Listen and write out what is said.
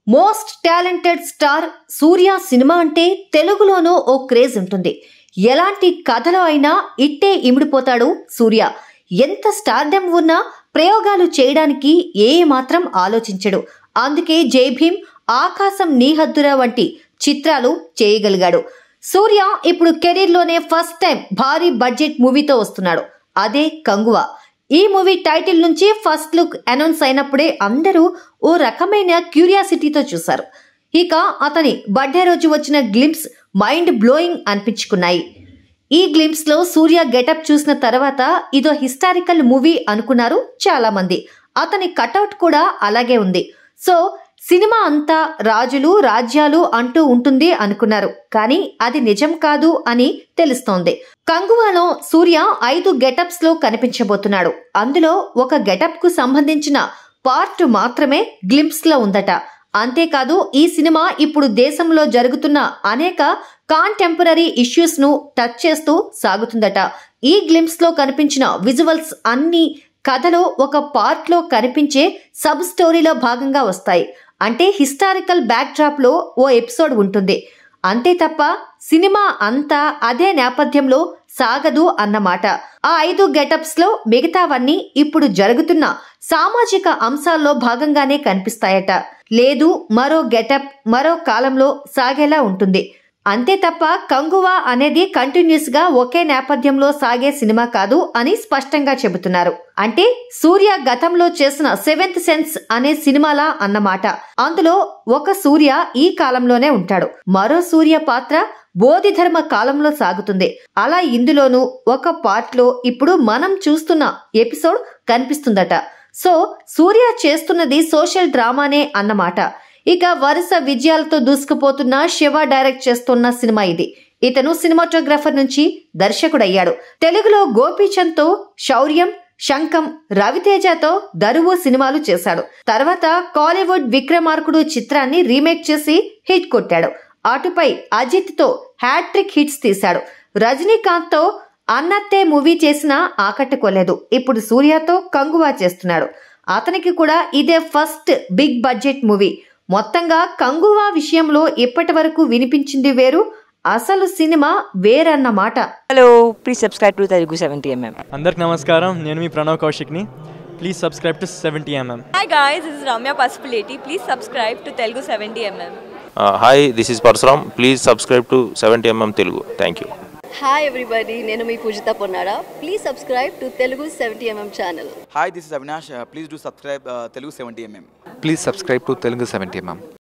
Most talented star Suriya cinema అంటే తెలుగులోనూ ఓ craze ఉంటుంది ఎలాంటి కథలో అయినా ఇట్టే ఇమిడిపోతాడు సూర్య ఎంత స్టార్డమ్ ఉన్నా ప్రయోగాలు చేయడానికి ఏ మాత్రం ఆలోచించడు అందుకే జై భీమ్ ఆకాశం నీహద్దురా వంటి చిత్రాలు చేయగలిగాడు సూర్య ఇప్పుడు కెరీర్లోనే ఫస్ట్ టైం భారీ బడ్జెట్ మూవీతో వస్తున్నాడు అదే కంగువా ఈ మూవీ టైటిల్ నుంచి ఫస్ట్ లుక్ అనౌన్స్ అయినప్పుడే అందరూ ఓ రకమైన క్యూరియాసిటీతో చూశారు ఇక అతని బర్త్డే రోజు వచ్చిన గ్లింప్స్ మైండ్ బ్లోయింగ్ అనిపించుకున్నాయి ఈ గ్లింప్స్ లో సూర్య గెటప్ చూసిన తర్వాత ఇదో హిస్టారికల్ మూవీ అనుకున్నారు చాలా మంది అతని కటౌట్ కూడా అలాగే ఉంది సో సినిమా అంతా రాజులు రాజ్యాలు అంటూ ఉంటుంది అనుకున్నారు కానీ అది నిజం కాదు అని తెలుస్తోంది కంగువాలో సూర్య ఐదు గెటప్స్ లో కనిపించబోతున్నాడు అందులో ఒక గెటప్ కు సంబంధించిన పార్ట్ మాత్రమే గ్లింప్స్ లో ఉందట అంతేకాదు ఈ సినిమా ఇప్పుడు దేశంలో జరుగుతున్న అనేక కాంటెంపరీ ఇష్యూస్ ను టచ్ చేస్తూ సాగుతుందట ఈ గ్లింప్స్ లో కనిపించిన విజువల్స్ అన్ని కథలో ఒక పార్ట్ లో కనిపించే సబ్ స్టోరీలో భాగంగా వస్తాయి అంటే హిస్టారికల్ బ్యాక్ డ్రాప్ లో ఓ ఎపిసోడ్ ఉంటుంది అంతే తప్ప సినిమా అంతా అదే నేపథ్యంలో సాగదు అన్నమాట ఆ ఐదు గెటప్స్ లో మిగతావన్నీ ఇప్పుడు జరుగుతున్న సామాజిక అంశాల్లో భాగంగానే కనిపిస్తాయట లేదు మరో గెటప్ మరో కాలంలో సాగేలా ఉంటుంది అంతే తప్ప కంగువా అనేది కంటిన్యూస్ గా ఒకే నేపథ్యంలో సాగే సినిమా కాదు అని స్పష్టంగా చెబుతున్నారు అంటే సూర్య గతంలో చేసిన సెవెంత్ సెన్స్ అనే సినిమాలా అన్నమాట అందులో ఒక సూర్య ఈ కాలంలోనే ఉంటాడు మరో సూర్య పాత్ర బోధిధర్మ కాలంలో సాగుతుంది అలా ఇందులోనూ ఒక పార్ట్ లో ఇప్పుడు మనం చూస్తున్న ఎపిసోడ్ కనిపిస్తుందట సో సూర్య చేస్తున్నది సోషల్ డ్రామానే అన్నమాట ఇక వరుస విజయాలతో దూసుకుపోతున్న శివ డైరెక్ట్ చేస్తున్న సినిమా ఇది ఇతను సినిమాటోగ్రాఫర్ నుంచి దర్శకుడయ్యాడు తెలుగులో గోపీచంద్ తో శౌర్యం శంఖం రవితేజతో దరువు సినిమాలు చేశాడు తర్వాత కాలీవుడ్ విక్రమార్కుడు చిత్రాన్ని రీమేక్ చేసి హిట్ కొట్టాడు అటుపై అజిత్ తో హ్యాట్రిక్ హిట్స్ తీశాడు రజనీకాంత్ తో అన్నత్తే మూవీ చేసినా ఆకట్టుకోలేదు ఇప్పుడు సూర్యతో కంగువా చేస్తున్నాడు అతనికి కూడా ఇదే ఫస్ట్ బిగ్ బడ్జెట్ మూవీ మొత్తంగా కంగువా విషయంలో ఇప్పటి వరకు వినిపించింది వేరు అసలు సినిమా వేరన్నమాట hello please subscribe to Telugu seventy MM అందరికి నమస్కారం నేను మీ ప్రణవ్ కౌశిక్ని please subscribe to seventy MM Hi guys, this is Ramya Pasupuleti. Please subscribe to Telugu 70mm. Hi this is Parashuram please subscribe to seventy MM Telugu thank you hi everybody నేను మీ Poojitha Ponnara please subscribe to Telugu seventy MM channel Hi, this is Avinash. Uh, please do subscribe uh, Telugu 70mm. Please subscribe to Telugu 70 mm.